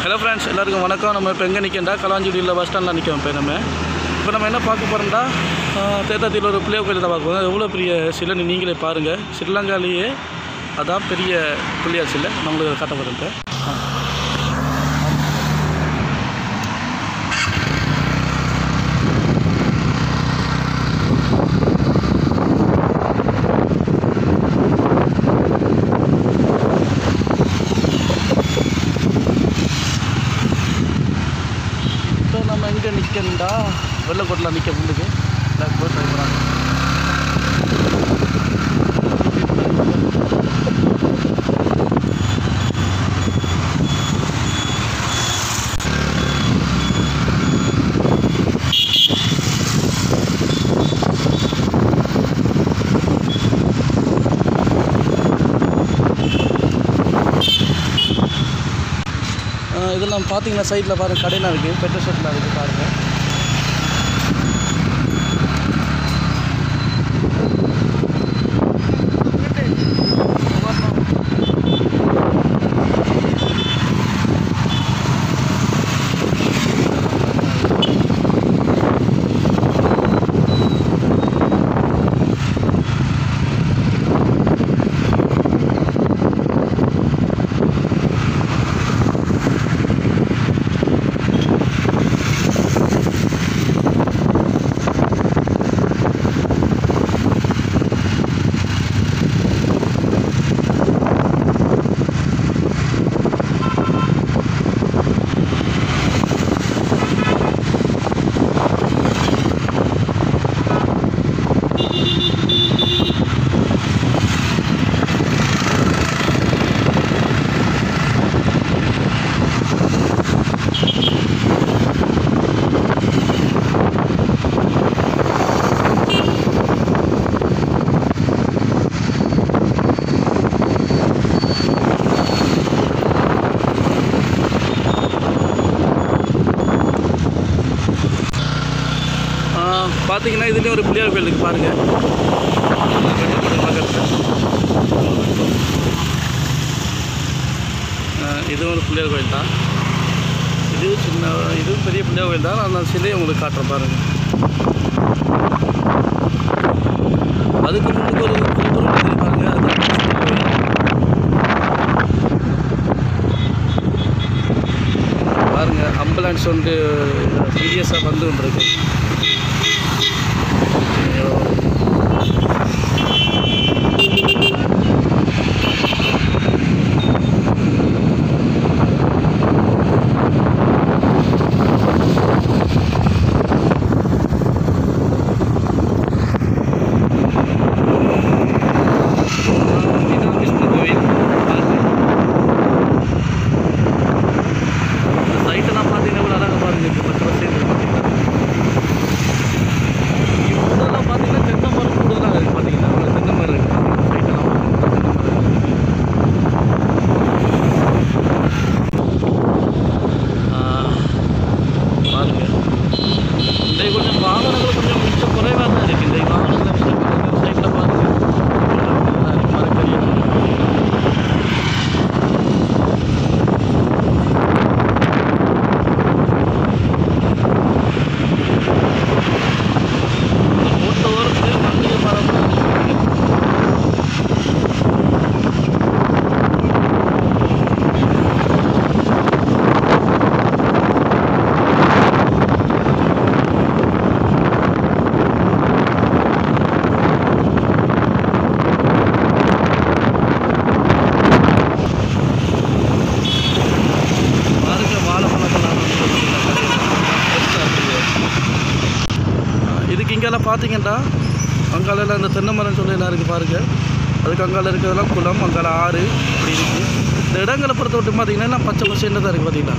Hello friends எல்லாருக்கும் வணக்கம் நம்ம இப்போ எங்கே நிற்கண்டா கலாஞ்சுடியில் பஸ் ஸ்டாண்டில் நிற்கும் இப்போ நம்ம இப்போ நம்ம என்ன பார்க்க போகிறோம்டா தேத்தாத்தியில் ஒரு பிள்ளைய கோயில் தான் பார்க்க போகிறோம் எவ்வளோ பெரிய சிலைன்னு நீங்களே பாருங்கள் ஸ்ரீலங்காலேயே அதான் பெரிய பிள்ளையார் சிலை நம்மளுக்கு காட்ட போகிறோம் இப்போ இப்போ நம்ம எங்கே நிற்கண்டா வெள்ளக்கோட்டில் நிற்க முன்னுக்கு பிளாக் போய் ட்ரை பண்ணுறாங்க இதெல்லாம் பார்த்தீங்கன்னா சைடில் பாருங்கள் கடையெல்லாம் இருக்குது பெட்ரோல் ஷெட்லாம் இருக்குது பாருங்கள் பார்த்தீங்கன்னா இதுலேயே ஒரு பிள்ளையார் கோயில் இருக்குது பாருங்கள் இது ஒரு பிள்ளையார் கோயில் தான் இது சின்ன இது பெரிய பிள்ளையார் கோயில் தான் அந்த சிலையை உங்களுக்கு காட்டுறேன் பாருங்கள் அதுக்கு முன்னுக்கு ஒரு கோபுரம் இருக்குது பாருங்க அதுதான் சின்ன கோயில். பாருங்க அம்புலன்ஸ் வந்து சீரியஸாக வந்து கொண்டிருக்கு ஐயோ. இதுதான் விஷ்ணு கோயில் பாருங்க சைட்டெல்லாம் பார்த்தீங்கன்னா இவ்வளோ அழகாக பாருங்க இப்போ பத்து வருஷம் பார்த்தீங்கன்னா இப்போதெல்லாம் பார்த்தீங்கன்னா தென்னை மரம் கூடுதலாக இருக்குது பார்த்தீங்கன்னா அவ்வளோ தென்னை மரம் இருக்குது சைட்டெல்லாம் பார்த்தீங்கன்னா தென்னை மரம் இருக்குது. ஆ, பாருங்க இந்த கொஞ்சம் வாகனங்கள் கொஞ்சம் மிச்சம் குறைவாக தான் இருக்குது இந்த வாகனங்கள் சைட்டில் பாருங்க மரக்கறி மூட்டை ஓரத்துக்கு மல்லிகை மரம் பாருங்க வாழைப்பழத்தெல்லாம் இதுக்கு இங்கெல்லாம் பார்த்தீங்கன்னா அங்காலெல்லாம் இந்த தென்னை மரம் சொல்லி எல்லாம் இருக்குது பாருங்கள் அதுக்கு அங்கால இருக்கிறதெல்லாம் குளம் அங்கால ஆறு அப்படி இருக்குது இந்த இடங்களை பொறுத்த மட்டும் பார்த்தீங்கன்னா எல்லாம் பச்சை பசேன்னு தான் இருக்குது பார்த்தீங்கன்னா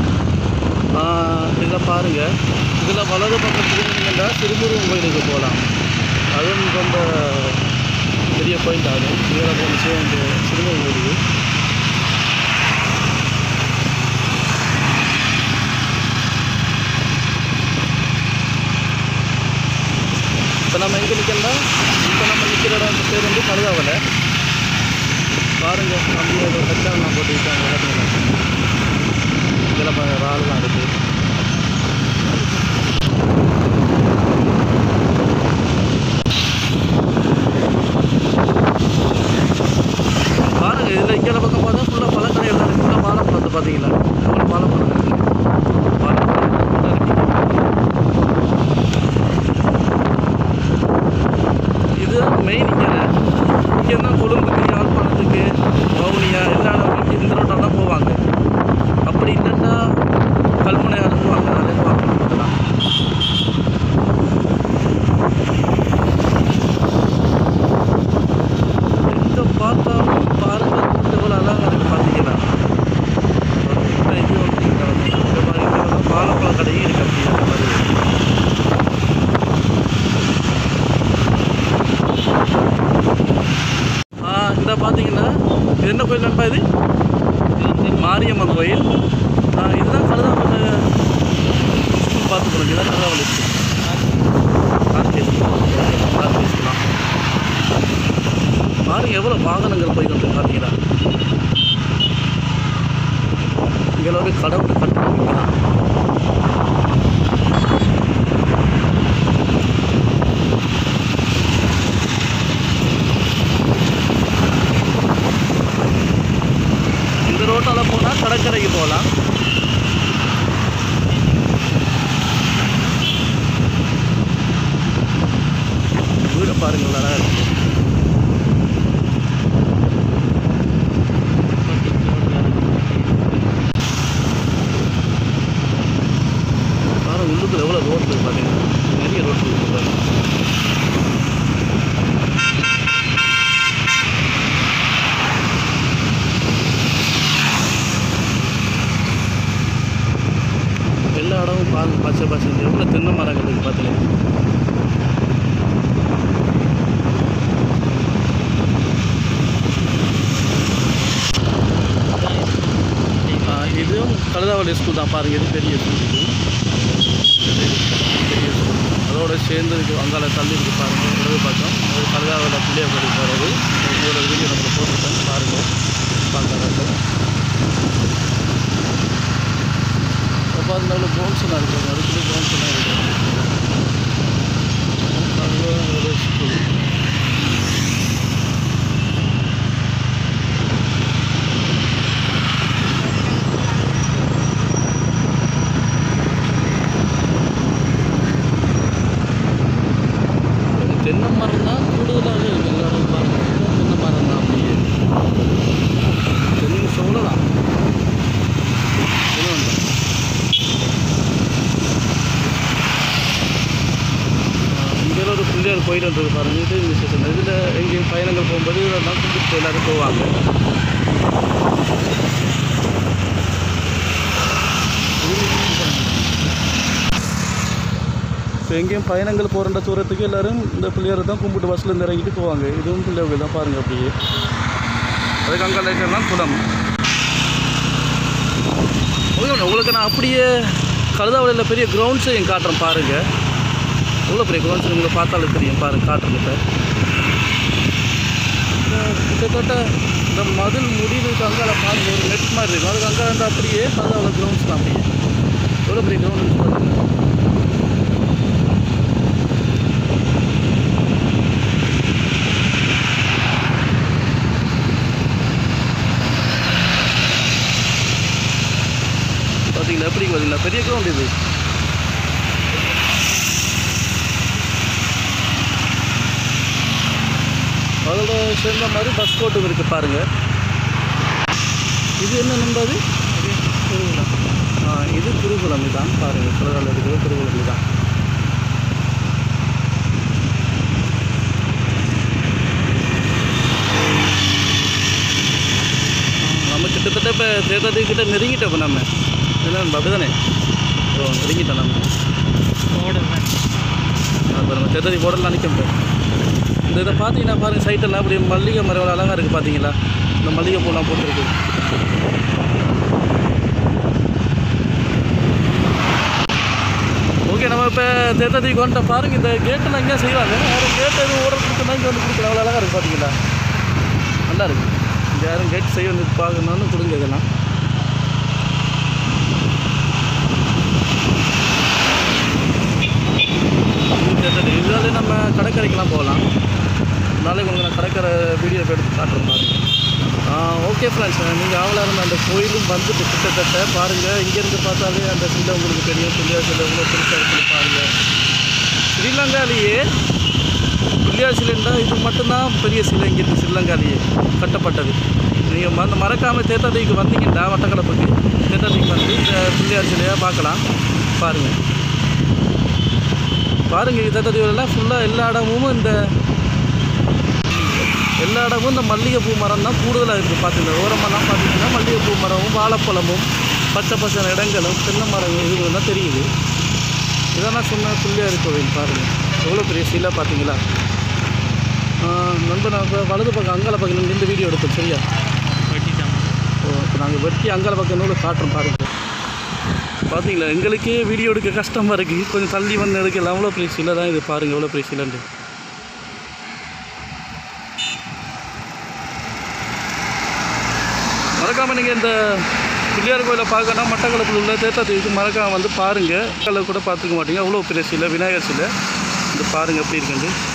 இதில் பாருங்கள் இதில் வலது பக்கம் திரும்பினீங்கன்னா திருமுருகன் கோயிலுக்கு போகலாம் அதுவும் ரொம்ப பெரிய கோயில் தான் அது இதில் போன சிவன் சிறுமுகன் கோயிலுக்கு இப்போ நம்ம எங்கே நிற்கலாம் இப்போ நம்ம நிற்கிற இடம் பேர் வந்து கழுதாவலை பாருங்கள் கம்பியோட கச்சான் போட்டு விட்டாங்க பார்த்தீங்களா இந்த இதெல்லாம் பாருங்க இறால்லாம் இருக்குது பாருங்க இதில் இங்கே பக்கம் பார்த்தா ஃபுல்லாக பழக்கடைகள் தான் இருக்குது ஃபுல்லாக வாழைப்பழத்தை பார்த்தீங்களா எவ்வளோ வாழைப்பழம் இருக்குது வாழைப்பழம் full ஆ இருக்குது. இதுதான் மெயின் இங்கே இங்கே தான் கொழும்புக்கு யாழ்ப்பாணத்துக்கு வவுனியா எல்லா இடத்துக்கும் இந்த ரோட்டெல்லாம் போவாங்க அப்படி இல்லைன்னா கல்முனை அனுப்புவாங்க அனுப்புவாங்க இதெல்லாம் எங்கே பார்த்தாலும் பாருங்க ரோட்டு எவ்வளோ அழகாக இருக்குது பார்த்தீங்கன்னா ஒரு சின்ன இது வந்து இங்கே வந்து இந்த மாதிரி இங்க வந்து வாழைப்பழம் கடையும் இருக்குது அப்படி அந்த மாதிரி ஆ இந்த பார்த்தீங்கன்னா இது என்ன கோயில் நண்பா இது இது வந்து மாரியம்மன் கோயில் ஆ இதுதான் கழுதாமலை ஸ்கூல் பார்த்து போகிறோம் இதுதான் Kazhuthamalai school RK school RK ஸ்கூலாம் பாருங்க எவ்வளோ வாகனங்கள் போய் கொண்டு பார்த்தீங்கன்னா இங்கே எல்லாமே கடவுள் கட்டணம் இங்கே தான் இந்த ரோட்டால் போனால் கடற்கரைக்கு போகலாம் வீடு பாருங்கள் அழகாக இருக்கு பாருங்க உள்ளுக்குள்ள எவ்வளோ ரோடு இருக்குது பார்த்தீங்கன்னா நிறைய ரோடு இருக்குது பாருங்க எல்லா இடமும் பால் பச்சை பச்சை எவ்வளோ தென்னை மரங்கள் இருக்குது பார்த்தீங்கன்னா ஆ, இதுவும் கழுதாவளி ஸ்கூல் தான் பாருங்கள் இது பெரிய ஸ்கூல் இது பெரிய ஸ்கூல் அதோட சேர்ந்து இருக்கு அங்கால தள்ளி இருக்கு பாருங்கள் இடது பக்கம் அது கழுதாவளி பிள்ளைய படி போகிறது ஒரு வீடியோ நம்ம போட்டுட்டேன் பாருங்கள் பார்க்குறாங்க அப்போ அதில் ப்ரௌன்ஸ்லாம் இருக்குது அதுக்குள்ளே ப்ரௌன்ஸ்லாம் இருக்குது கழுதாவளி ஸ்கூல் இது தென்னை மரம் தான் கூடுதலாக இருக்கு எல்லாரும் பாருங்க தென்னை மரம் தான் அப்படியே தென்னை சோளை தான் இன்னொன்று. ஆ, இங்கே ஒரு பிள்ளையார் கோயில் இருக்குது பாருங்க இது இந்த சீசன் இதில் எங்கேயும் பயணங்கள் போகும்போது இதெல்லாம் கும்பிட்டு எல்லாரும் போவாங்க இப்போ எங்கேயும் பயணங்கள் போகிற தூரத்துக்கு எல்லாரும் இந்த பிள்ளையாரை தான் கும்பிட்டு பஸ்ஸில் இருந்து இறங்கிட்டு போவாங்க இதுவும் பிள்ளையார்கள் தான் பாருங்கள் அப்படியே அதுக்கு அங்கே லைட்டெல்லாம் குளம் ஓகே உங்களுக்கு நான் அப்படியே கழுதாவளியில் பெரிய கிரவுண்ட்ஸையும் காட்டுறேன் பாருங்கள் எவ்வளோ பெரிய கிரவுண்ட்ஸ் உங்களுக்கு பார்த்தாலே தெரியும் பாருங்கள் காட்டுறேன் இப்போ கிட்டத்தட்ட இந்த மதில் முடிவுக்கு அங்கால பாருங்க ஒரு நெட் மாதிரி இருக்கும் அதுக்கு அங்கே வந்து அப்படியே கழுதாவளி கிரவுண்ட்ஸ் தான் அப்படியே எவ்வளோ பெரிய கிரவுண்ட் பாருங்கள் பார்த்தீங்களா எப்படி பார்த்தீங்களா பெரிய கிரவுண்ட் இது அதோட சேர்ந்த மாதிரி பஸ் கோட்டும் இருக்குது பாருங்கள் இது என்ன நம்பாது குருகுலம் ஆ இது குருகுலம் இதான் பாருங்கள் குலகால இருக்கிறது குருகுலம் இதான் நம்ம கிட்டத்தட்ட இப்போ தேர்தல் கிட்ட நெருங்கிட்டோம் இப்போ நம்ம என்ன அப்படி தானே ஓ நெருங்கிட்டோம் நம்ம அப்போ நம்ம தேர்தல் போடலாம் நிற்க இந்த இதை பார்த்தீங்கன்னா பாருங்கள் சைட்டெல்லாம் அப்படி மல்லிகை மரம் அழகாக இருக்குது பார்த்தீங்களா இந்த மல்லிகை பூலாம் போட்டுருக்கு ஓகே நம்ம இப்போ தேர்தலுக்கு வந்துட்டோம் பாருங்கள் இந்த கேட்டெல்லாம் எங்கேயா செய்வாங்க யாரும் கேட்டு எதுவும் ஓட கொடுத்தனா இங்கே வந்து கொடுக்குறாங்க அவ்வளோ அழகாக இருக்குது பார்த்தீங்களா நல்லா இருக்குது இங்கே யாரும் கேட் செய்ய வந்து பார்க்கணுன்னு கொடுங்க இதெல்லாம் கடற்கரைக்கெல்லாம் போகலாம் நாளைக்கு உங்களுக்கு நான் கடற்கரை வீடியோ எடுத்து காட்டுறேன் பாருங்கள் ஓகே ஃப்ரெண்ட்ஸ் நீங்கள் ஆவலாக இருந்த அந்த கோயிலும் வந்துட்டு கிட்டத்தட்ட பாருங்கள் இங்கேருந்து பார்த்தாலே அந்த சிலை உங்களுக்கு தெரியும் பிள்ளையார் சிலை எவ்வளோ பெருசாக இருக்குன்னு பாருங்கள் ஸ்ரீலங்காலேயே பிள்ளையார் சிலைண்டா இது மட்டும்தான் பெரிய சிலை இங்கே இருக்குது ஸ்ரீலங்காலேயே கட்டப்பட்டது நீங்கள் வந்து மறக்காமல் தேத்தாதிக்கு வந்தீங்கன்னா மட்டக்களப்புக்கு தேத்தாதிக்கு வந்து இந்த பிள்ளையார் சிலையாக பார்க்கலாம் பாருங்கள் பாருங்கள் தேத்தாதிவரெல்லாம் ஃபுல்லாக எல்லா இடமும் இந்த எல்லா இடமும் இந்த மல்லிகைப்பூ மரம் தான் கூடுதலாக இருக்குது பார்த்துங்க ஓரமெல்லாம் பார்த்தீங்கன்னா மல்லிகைப்பூ மரமும் வாழைப்பழமும் பச்சை பச்சை இடங்களும் தென்னை மரம் இதுலாம் தெரியுது இதெல்லாம் சொன்ன பிள்ளையார் கோவில் பாருங்கள் எவ்வளோ பெரிய சிலை பார்த்தீங்களா நண்பர் நான் இப்போ வலது பக்கம் அங்கால பக்கம் நின்று இந்த வீடியோ எடுத்தோம் சரியா ஓ இப்போ நாங்கள் வெட்டி அங்கால பக்கம் நூலை காட்டுறோம் பாருங்கள் பார்த்தீங்களா எங்களுக்கே வீடியோ எடுக்க கஷ்டமாக இருக்குது கொஞ்சம் தள்ளி வந்து எடுக்கலாம் எவ்வளோ பெரிய சிலை தான் இது பாருங்கள் எவ்வளோ பெரிய சிலைண்டு மறக்காமல் நீங்கள் இந்த பிள்ளையார் கோயிலை பார்க்கணும் மட்டக்களப்பில் உள்ள தேத்தாத்தீவுக்கு மறக்காமல் வந்து பாருங்கள் கலர் கூட பார்த்துக்க மாட்டீங்க அவ்வளோ பெரிய சிலை விநாயகர் சிலை இது பாருங்கள் எப்படி இருக்குன்ட்டு